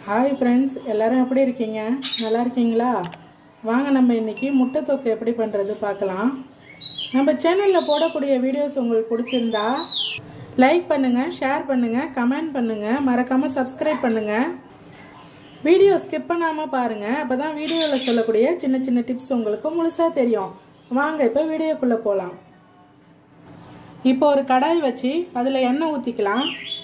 hi friends எல்லாரும் எப்படி இருக்கீங்க நல்லா இருக்கீங்களா வாங்க நம்ம இன்னைக்கு முட்டை தொக்கு எப்படி பண்ணுறது பார்க்கலாம் நம்ம சேனலில் போடக்கூடிய வீடியோஸ் உங்களுக்கு பிடிச்சிருந்தா லைக் பண்ணுங்கள் ஷேர் பண்ணுங்கள் கமெண்ட் பண்ணுங்கள் மறக்காமல் சப்ஸ்கிரைப் பண்ணுங்கள் வீடியோ ஸ்கிப் பண்ணாமல் பாருங்கள் அப்போ தான் வீடியோவில் சொல்லக்கூடிய சின்ன சின்ன டிப்ஸ் உங்களுக்கு முழுசாக தெரியும் வாங்க இப்போ வீடியோக்குள்ளே போகலாம் இப்போ ஒரு கடாய் வச்சு அதில் எண்ணெய் ஊற்றிக்கலாம்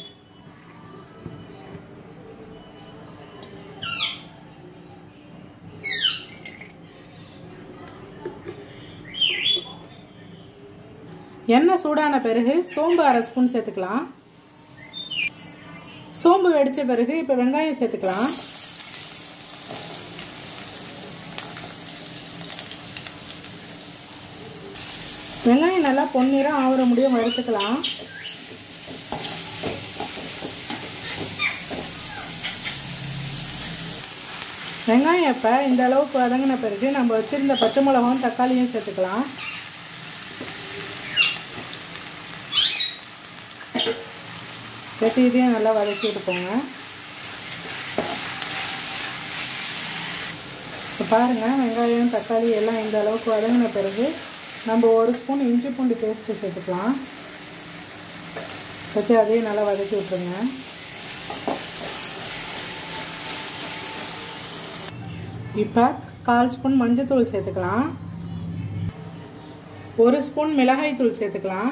எண்ணெய் சூடான பிறகு சோம்பு அரை ஸ்பூன் சேர்த்துக்கலாம் சோம்பு வெடிச்ச பிறகு இப்போ வெங்காயம் சேர்த்துக்கலாம் வெங்காயம் நல்லா பொன்னிறம் ஆகிற முடியும் வறுத்துக்கலாம் வெங்காயம் இப்போ இந்த அளவுக்கு வதங்கின பிறகு நம்ம வச்சுருந்த பச்சை மிளகாவும் தக்காளியும் சேர்த்துக்கலாம் சேர்த்து இதையும் நல்லா வதக்கி எடுப்போங்க இப்போ பாருங்கள் வெங்காயம் தக்காளி எல்லாம் இந்த அளவுக்கு வதங்கின பிறகு நம்ம ஒரு ஸ்பூன் இஞ்சி பூண்டு பேஸ்ட்டு சேர்த்துக்கலாம் வச்சு அதையும் நல்லா வதக்கி விட்ருங்க இப்போ கால் ஸ்பூன் மஞ்சத்தூள் சேர்த்துக்கலாம் ஒரு ஸ்பூன் மிளகாய் தூள் சேர்த்துக்கலாம்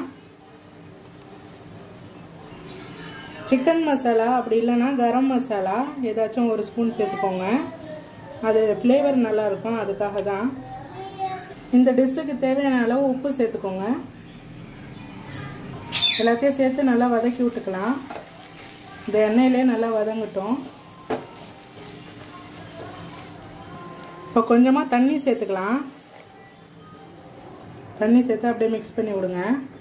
சிக்கன் மசாலா அப்படி இல்லைன்னா கரம் மசாலா ஏதாச்சும் ஒரு ஸ்பூன் சேர்த்துக்கோங்க அது ஃப்ளேவர் நல்லாயிருக்கும் அதுக்காக தான் இந்த டிஷ்ஷுக்கு தேவையான அளவு உப்பு சேர்த்துக்கோங்க எல்லாத்தையும் சேர்த்து நல்லா வதக்கி விட்டுக்கலாம் இந்த எண்ணெயிலே நல்லா வதங்கட்டும் இப்போ கொஞ்சமாக தண்ணி சேர்த்துக்கலாம் தண்ணி சேர்த்து அப்படியே மிக்ஸ் பண்ணி விடுங்க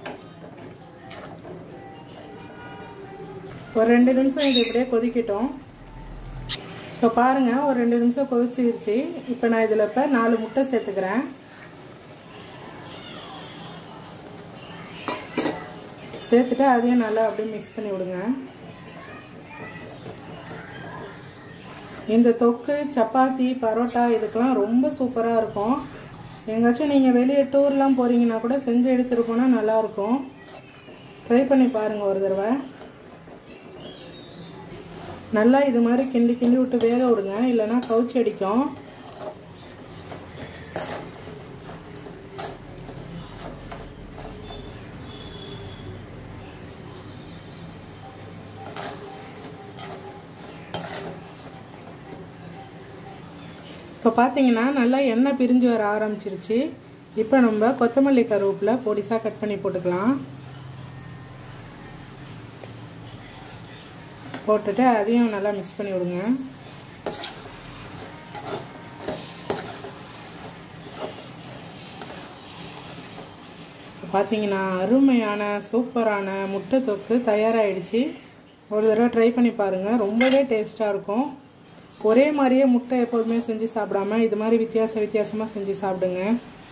ஒரு ரெண்டு நிமிஷம் இது இப்படியே கொதிக்கட்டும் இப்போ பாருங்கள் ஒரு ரெண்டு நிமிஷம் கொதிச்சிருச்சு இப்போ நான் இதில் இப்போ நாலு முட்டை சேர்த்துக்கிறேன் சேர்த்துட்டு அதையும் நல்லா அப்படியே மிக்ஸ் பண்ணி விடுங்க இந்த தொக்கு சப்பாத்தி பரோட்டா இதுக்கெல்லாம் ரொம்ப சூப்பராக இருக்கும் எங்காச்சும் நீங்கள் வெளியே டூர்லாம் போகிறீங்கன்னா கூட செஞ்சு எடுத்துகிட்டு போனால் நல்லாயிருக்கும் ட்ரை பண்ணி பாருங்கள் ஒரு தடவை நல்லா இது மாதிரி கிண்டி கிண்டி விட்டு வேக விடுங்க இல்லைன்னா கவுச்சி அடிக்கும் இப்போ பார்த்தீங்கன்னா நல்லா எண்ணெய் பிரிஞ்சு வர ஆரம்பிச்சிருச்சு இப்போ நம்ம கொத்தமல்லி கருவேப்பில் பொடிசாக கட் பண்ணி போட்டுக்கலாம் போட்டுட்டு அதையும் நல்லா மிக்ஸ் பண்ணி விடுங்க பார்த்தீங்கன்னா அருமையான சூப்பரான முட்டை தொக்கு தயாராகிடுச்சு ஒரு தடவை ட்ரை பண்ணி பாருங்கள் ரொம்பவே டேஸ்ட்டாக இருக்கும் ஒரே மாதிரியே முட்டை எப்போதுமே செஞ்சு சாப்பிடாம இது மாதிரி வித்தியாச வித்தியாசமாக செஞ்சு சாப்பிடுங்க